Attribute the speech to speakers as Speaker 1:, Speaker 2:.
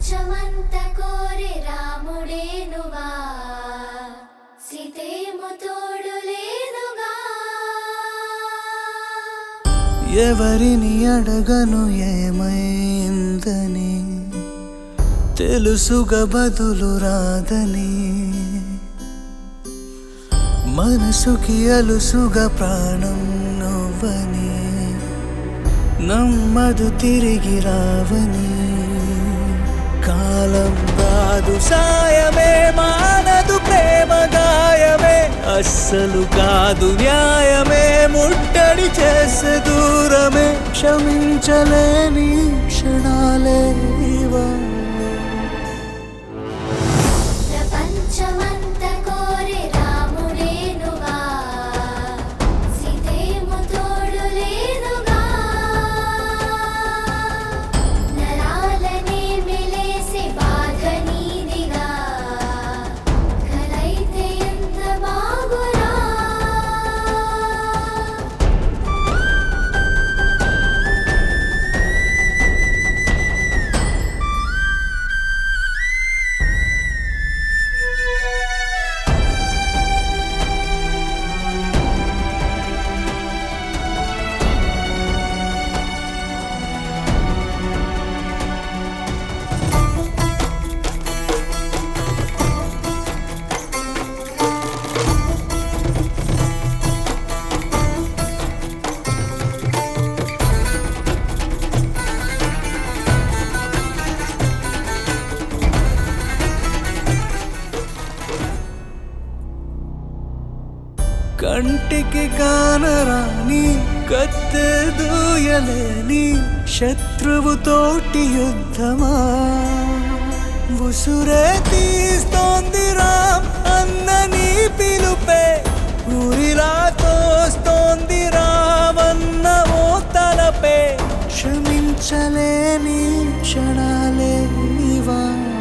Speaker 1: ప్రపంచమంత కోరి రాముడేనుగా సీతేము తోడు లేదుగా
Speaker 2: ఎవరిని అడగను ఏమైందని తెలుసుగా బదులు రాదని మనసుకి అలుసుగా ప్రాణం నువ్వని నమ్మదు తిరిగి రావని కాలం కాదు సాయమే మానదు ప్రేమ గాయమే అస్సలు కాదు న్యాయమే ముట్టడి చేసే దూరమే క్షమించలేని క్షణాలే ఇవా
Speaker 1: ప్రపంచమంత కోరి రాముడేనుగా సీతేము తోడు లేదుగా నరాలనే మెలేసే బాధ నీదిగా కలైతే ఎంత బాగురా
Speaker 2: కంటికి కానరాని కత్తె దూయలేని శత్రువుతోటి యుద్ధమా ఉసురే తీస్తోంది రామ్ అన్న నీ పిలుపే ఊరిలా తోస్తోంది రావన్న ఓ తలపే క్షమించలేని క్షణాలే ఇవా